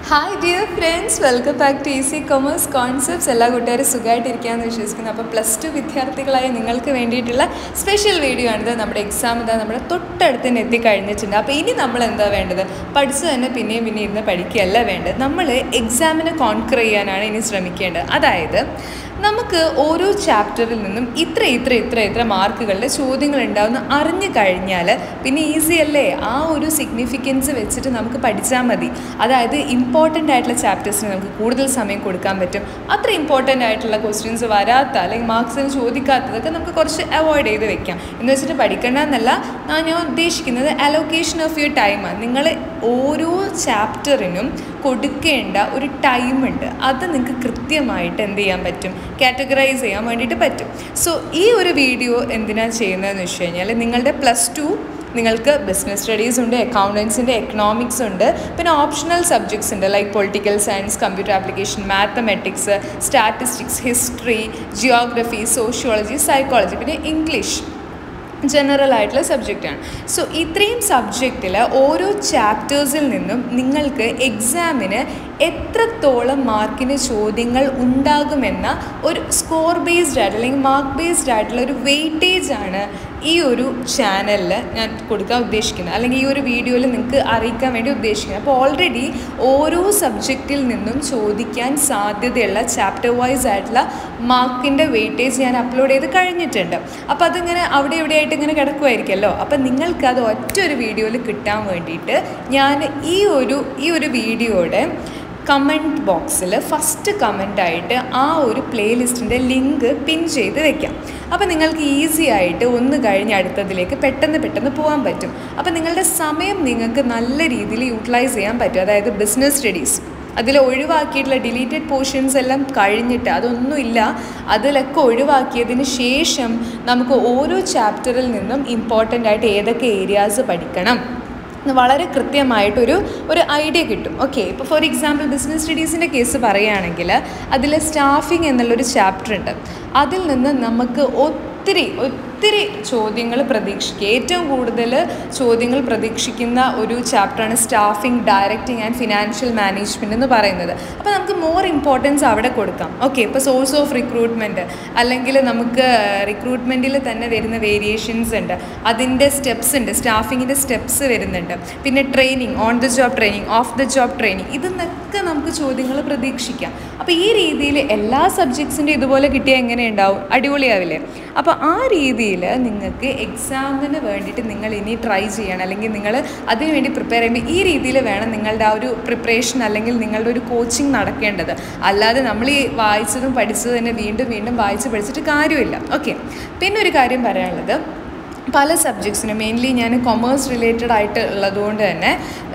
hi dear friends welcome back to easy commerce concepts എല്ലാ കൂട്ടുകാരും സുഖമായിട്ടിരിക്കുകയെന്ന് വിശ്വസിക്കുന്നു അപ്പോൾ പ്ലസ് ടു വിദ്യാർത്ഥികളായ നിങ്ങൾക്ക് വേണ്ടിയിട്ടുള്ള സ്പെഷ്യൽ വീഡിയോ ആണിത് നമ്മുടെ എക്സാം ഇതാ നമ്മുടെ തൊട്ടടുത്ത് തന്നെ എത്തിക്കഴിഞ്ഞിട്ടുണ്ട് അപ്പോൾ ഇനി നമ്മൾ എന്താ വേണ്ടത് പഠിച്ചു തന്നെ പിന്നെയും പിന്നെ ഇരുന്ന് പഠിക്കുകയല്ല വേണ്ടത് നമ്മൾ എക്സാമിനെ കോൺക്വർ ചെയ്യാനാണ് ഇനി ശ്രമിക്കേണ്ടത് അതായത് നമുക്ക് ഓരോ ചാപ്റ്ററിൽ നിന്നും ഇത്ര ഇത്ര ഇത്ര ഇത്ര മാർക്കുകളുടെ ചോദ്യങ്ങൾ ഉണ്ടാവുന്ന അറിഞ്ഞു കഴിഞ്ഞാൽ പിന്നെ ഈസി അല്ലേ ആ ഒരു സിഗ്നിഫിക്കൻസ് വെച്ചിട്ട് നമുക്ക് പഠിച്ചാൽ മതി അതായത് ഇമ്പോർട്ടൻ്റ് ആയിട്ടുള്ള ചാപ്റ്റേഴ്സിന് നമുക്ക് കൂടുതൽ സമയം കൊടുക്കാൻ പറ്റും അത്ര ഇമ്പോർട്ടൻ്റ് ആയിട്ടുള്ള ക്വസ്റ്റ്യൻസ് വരാത്ത അല്ലെങ്കിൽ മാർക്സിന് ചോദിക്കാത്തതൊക്കെ നമുക്ക് കുറച്ച് അവോയ്ഡ് ചെയ്ത് വെക്കാം എന്ന് വെച്ചിട്ട് പഠിക്കേണ്ട എന്നല്ല ഞാൻ ഞാൻ ഉദ്ദേശിക്കുന്നത് അലോക്കേഷൻ ഓഫ് യുവർ ടൈമാണ് നിങ്ങൾ ഓരോ ചാപ്റ്ററിനും കൊടുക്കേണ്ട ഒരു ടൈമുണ്ട് അത് നിങ്ങൾക്ക് കൃത്യമായിട്ട് എന്ത് ചെയ്യാൻ പറ്റും കാറ്റഗറൈസ് ചെയ്യാൻ വേണ്ടിയിട്ട് പറ്റും സോ ഈ ഒരു വീഡിയോ എന്തിനാണ് ചെയ്യുന്നതെന്ന് വെച്ച് കഴിഞ്ഞാൽ നിങ്ങളുടെ പ്ലസ് ടു നിങ്ങൾക്ക് ബിസിനസ് സ്റ്റഡീസ് ഉണ്ട് അക്കൗണ്ടൻസിൻ്റെ എക്കണോമിക്സ് ഉണ്ട് പിന്നെ ഓപ്ഷണൽ സബ്ജക്ട്സ് ഉണ്ട് like political science computer application mathematics statistics history geography sociology psychology പിന്നെ ഇംഗ്ലീഷ് ജനറൽ ആയിട്ടുള്ള സബ്ജക്റ്റാണ് സോ ഇത്രയും സബ്ജക്റ്റിൽ ഓരോ ചാപ്റ്റേഴ്സിൽ നിന്നും നിങ്ങൾക്ക് എക്സാമിന് എത്രത്തോളം മാർക്കിന് ചോദ്യങ്ങൾ ഉണ്ടാകുമെന്ന ഒരു സ്കോർ ബേസ്ഡ് ആയിട്ട് അല്ലെങ്കിൽ മാർക്ക് ബേസ്ഡ് ആയിട്ടുള്ള ഒരു വെയിറ്റേജ് ആണ് ഈ ഒരു ചാനലിൽ ഞാൻ കൊടുക്കാൻ ഉദ്ദേശിക്കുന്നത് അല്ലെങ്കിൽ ഈ ഒരു വീഡിയോയിൽ നിങ്ങൾക്ക് അറിയിക്കാൻ വേണ്ടി ഉദ്ദേശിക്കുന്നത് അപ്പോൾ ഓൾറെഡി ഓരോ സബ്ജക്റ്റിൽ നിന്നും ചോദിക്കാൻ സാധ്യതയുള്ള ചാപ്റ്റർ വൈസ് ആയിട്ടുള്ള മാർക്കിൻ്റെ വെയിറ്റേജ് ഞാൻ അപ്ലോഡ് ചെയ്ത് കഴിഞ്ഞിട്ടുണ്ട് അപ്പോൾ അതിങ്ങനെ അവിടെ ഇവിടെ ആയിട്ട് ഇങ്ങനെ കിടക്കുമായിരിക്കുമല്ലോ അപ്പം നിങ്ങൾക്ക് അത് ഒറ്റ ഒരു വീഡിയോയിൽ കിട്ടാൻ വേണ്ടിയിട്ട് ഞാൻ ഈ ഒരു ഈ ഒരു വീഡിയോയുടെ കമൻറ്റ് ബോക്സിൽ ഫസ്റ്റ് കമൻ്റായിട്ട് ആ ഒരു പ്ലേലിസ്റ്റിൻ്റെ ലിങ്ക് പിൻ ചെയ്ത് വെക്കാം അപ്പോൾ നിങ്ങൾക്ക് ഈസി ആയിട്ട് ഒന്ന് കഴിഞ്ഞ് അടുത്തതിലേക്ക് പെട്ടെന്ന് പെട്ടെന്ന് പോകാൻ പറ്റും അപ്പോൾ നിങ്ങളുടെ സമയം നിങ്ങൾക്ക് നല്ല രീതിയിൽ യൂട്ടിലൈസ് ചെയ്യാൻ പറ്റും അതായത് ബിസിനസ് സ്റ്റഡീസ് അതിൽ ഒഴിവാക്കിയിട്ടുള്ള ഡിലീറ്റഡ് പോർഷൻസ് എല്ലാം കഴിഞ്ഞിട്ട് അതൊന്നുമില്ല അതിലൊക്കെ ഒഴിവാക്കിയതിന് ശേഷം നമുക്ക് ഓരോ ചാപ്റ്ററിൽ നിന്നും ഇമ്പോർട്ടൻ്റ് ആയിട്ട് ഏതൊക്കെ ഏരിയാസ് പഠിക്കണം വളരെ കൃത്യമായിട്ടൊരു ഒരു ഐഡിയ കിട്ടും ഓക്കെ ഇപ്പോൾ ഫോർ എക്സാമ്പിൾ ബിസിനസ് സ്റ്റഡീസിൻ്റെ കേസ് പറയുകയാണെങ്കിൽ അതിൽ സ്റ്റാഫിംഗ് എന്നുള്ളൊരു ചാപ്റ്റർ ഉണ്ട് അതിൽ നിന്ന് നമുക്ക് ഒത്തിരി ഒത്തിരി ചോദ്യങ്ങൾ പ്രതീക്ഷിക്കുക ഏറ്റവും കൂടുതൽ ചോദ്യങ്ങൾ പ്രതീക്ഷിക്കുന്ന ഒരു ചാപ്റ്ററാണ് staffing directing and financial management എന്ന് പറയുന്നത് അപ്പോൾ നമുക്ക് മോർ ഇമ്പോർട്ടൻസ് അവിടെ കൊടുക്കാം ഓക്കെ ഇപ്പോൾ സോഴ്സ് ഓഫ് റിക്രൂട്ട്മെൻറ്റ് അല്ലെങ്കിൽ നമുക്ക് റിക്രൂട്ട്മെൻറ്റിൽ തന്നെ വരുന്ന വേരിയേഷൻസ് ഉണ്ട് അതിൻ്റെ സ്റ്റെപ്സ് ഉണ്ട് സ്റ്റാഫിങ്ങിൻ്റെ സ്റ്റെപ്സ് വരുന്നുണ്ട് പിന്നെ training on the job training off the job training ഇതെന്നൊക്കെ നമുക്ക് ചോദ്യങ്ങൾ പ്രതീക്ഷിക്കാം അപ്പോൾ ഈ രീതിയിൽ എല്ലാ സബ്ജക്ട്സിൻ്റെ ഇതുപോലെ കിട്ടിയാൽ എങ്ങനെ ഉണ്ടാവും അടിപൊളിയാവില്ലേ അപ്പോൾ ആ രീതിയിൽ നിങ്ങൾക്ക് എക്സാമിന് വേണ്ടിയിട്ട് നിങ്ങൾ ഇനി ട്രൈ ചെയ്യണം അല്ലെങ്കിൽ നിങ്ങൾ അതിന് വേണ്ടി പ്രിപ്പയർ ചെയ്യുമ്പോൾ ഈ രീതിയിൽ വേണം നിങ്ങളുടെ ആ ഒരു പ്രിപ്പറേഷൻ അല്ലെങ്കിൽ നിങ്ങളുടെ ഒരു കോച്ചിങ് നടക്കേണ്ടത് അല്ലാതെ നമ്മൾ ഈ വായിച്ചതും പഠിച്ചതും തന്നെ വീണ്ടും വീണ്ടും വായിച്ച് പഠിച്ചിട്ട് കാര്യമില്ല ഓക്കെ പിന്നെ ഒരു കാര്യം പറയാനുള്ളത് പല സബ്ജക്ട്സിനും മെയിൻലി ഞാൻ കൊമേഴ്സ് റിലേറ്റഡ് ആയിട്ട് ഉള്ളതുകൊണ്ട് തന്നെ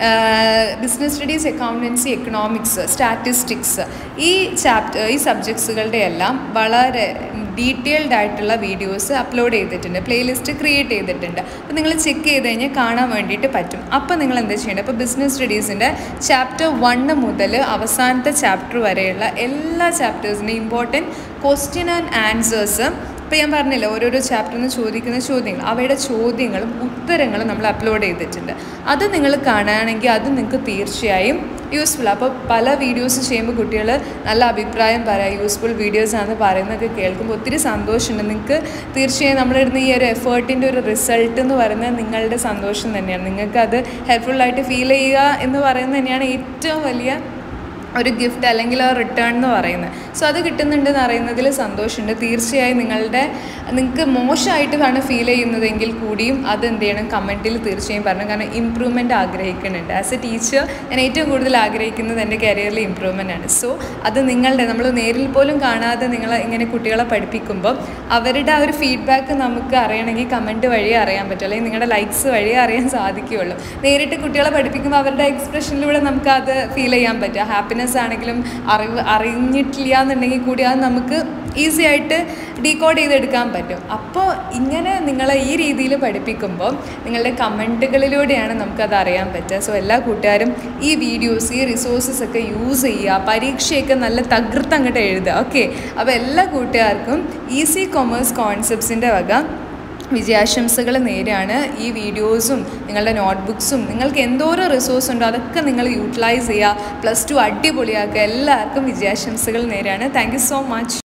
business studies accountancy economics statistics ഈ ചാപ്റ്റർ ഈ സബ്ജക്ട്സുകളുടെ എല്ലാം വളരെ ഡീറ്റെയിൽഡ് ആയിട്ടുള്ള വീഡിയോസ് അപ്ലോഡ് ചെയ്തിട്ടുണ്ട് പ്ലേലിസ്റ്റ് ക്രിയേറ്റ് ചെയ്തിട്ടുണ്ട് അപ്പോൾ നിങ്ങൾ ചെക്ക് ചെയ്ത് കഴിഞ്ഞാൽ കാണാൻ വേണ്ടിയിട്ട് പറ്റും അപ്പോൾ നിങ്ങൾ എന്താ ചെയ്യേണ്ടത് അപ്പോൾ ബിസിനസ് സ്റ്റഡീസിൻ്റെ ചാപ്റ്റർ വണ്ണ് മുതൽ അവസാനത്തെ ചാപ്റ്റർ വരെയുള്ള എല്ലാ ചാപ്റ്റേഴ്സിൻ്റെ ഇമ്പോർട്ടൻറ്റ് ക്വസ്റ്റ്യൻ ആൻഡ് ആൻസേഴ്സ് ഇപ്പോൾ ഞാൻ പറഞ്ഞില്ല ഓരോരോ ചാപ്റ്ററിൽ നിന്ന് ചോദിക്കുന്ന ചോദ്യങ്ങൾ അവയുടെ ചോദ്യങ്ങളും ഉത്തരങ്ങളും നമ്മൾ അപ്ലോഡ് ചെയ്തിട്ടുണ്ട് അത് നിങ്ങൾ കാണുകയാണെങ്കിൽ അത് നിങ്ങൾക്ക് തീർച്ചയായും യൂസ്ഫുൾ അപ്പോൾ പല വീഡിയോസ് ചെയ്യുമ്പോൾ കുട്ടികൾ നല്ല അഭിപ്രായം പറയാം യൂസ്ഫുൾ വീഡിയോസ് ആണെന്ന് പറയുന്നതൊക്കെ കേൾക്കുമ്പോൾ ഒത്തിരി സന്തോഷമുണ്ട് നിങ്ങൾക്ക് തീർച്ചയായും നമ്മുടെ ഇടുന്ന ഈ ഒരു എഫേർട്ടിൻ്റെ ഒരു റിസൾട്ട് എന്ന് പറയുന്നത് നിങ്ങളുടെ സന്തോഷം തന്നെയാണ് നിങ്ങൾക്ക് അത് ഹെൽപ്ഫുള്ളായിട്ട് ഫീൽ ചെയ്യുക എന്ന് പറയുന്നത് തന്നെയാണ് ഏറ്റവും വലിയ ഒരു ഗിഫ്റ്റ് അല്ലെങ്കിൽ ആ റിട്ടേൺ എന്ന് പറയുന്നത് സോ അത് കിട്ടുന്നുണ്ടെന്ന് അറിയുന്നതിൽ സന്തോഷമുണ്ട് തീർച്ചയായും നിങ്ങളുടെ നിങ്ങൾക്ക് മോശമായിട്ടാണ് ഫീൽ ചെയ്യുന്നതെങ്കിൽ കൂടിയും അത് എന്ത് ചെയ്യണം കമൻറ്റിൽ തീർച്ചയായും പറഞ്ഞു കാരണം ഇമ്പ്രൂവ്മെൻ്റ് ആഗ്രഹിക്കുന്നുണ്ട് ആസ് എ ടീച്ചർ ഞാൻ ഏറ്റവും കൂടുതൽ ആഗ്രഹിക്കുന്നത് എൻ്റെ കരിയറിൽ ഇമ്പ്രൂവ്മെൻ്റ് ആണ് സോ അത് നിങ്ങളുടെ നമ്മൾ നേരിൽ പോലും കാണാതെ നിങ്ങൾ ഇങ്ങനെ കുട്ടികളെ പഠിപ്പിക്കുമ്പോൾ അവരുടെ ആ ഒരു ഫീഡ്ബാക്ക് നമുക്ക് അറിയണമെങ്കിൽ കമൻറ്റ് വഴി അറിയാൻ പറ്റും അല്ലെങ്കിൽ നിങ്ങളുടെ ലൈക്സ് വഴി അറിയാൻ സാധിക്കുകയുള്ളൂ നേരിട്ട് കുട്ടികളെ പഠിപ്പിക്കുമ്പോൾ അവരുടെ എക്സ്പ്രഷനിലൂടെ നമുക്ക് അത് ഫീൽ ചെയ്യാൻ പറ്റും ഹാപ്പിനെസ് ഹാപ്പിനെസ് ആണെങ്കിലും അറിവ് അറിഞ്ഞിട്ടില്ല എന്നുണ്ടെങ്കിൽ കൂടി അത് നമുക്ക് ഈസി ആയിട്ട് ഡീകോഡ് ചെയ്തെടുക്കാൻ പറ്റും അപ്പോൾ ഇങ്ങനെ നിങ്ങളെ ഈ രീതിയിൽ പഠിപ്പിക്കുമ്പോൾ നിങ്ങളുടെ കമൻറ്റുകളിലൂടെയാണ് നമുക്കത് അറിയാൻ പറ്റുക സോ എല്ലാ കൂട്ടുകാരും ഈ വീഡിയോസ് ഈ റിസോഴ്സസ് ഒക്കെ യൂസ് ചെയ്യുക പരീക്ഷയൊക്കെ നല്ല തകർത്ത് അങ്ങോട്ട് എഴുതുക ഓക്കെ അപ്പോൾ എല്ലാ കൂട്ടുകാർക്കും ഈസി കൊമേഴ്സ് കോൺസെപ്റ്റ്സിൻ്റെ വക വിജയാശംസകൾ നേരെയാണ് ഈ വീഡിയോസും നിങ്ങളുടെ നോട്ട്ബുക്സും നിങ്ങൾക്ക് എന്തോരം റിസോഴ്സ് ഉണ്ടോ അതൊക്കെ നിങ്ങൾ യൂട്ടിലൈസ് ചെയ്യുക പ്ലസ് ടു അടിപൊളിയാക്കുക എല്ലാവർക്കും വിജയാശംസകൾ നേരെയാണ് താങ്ക് യു സോ മച്ച്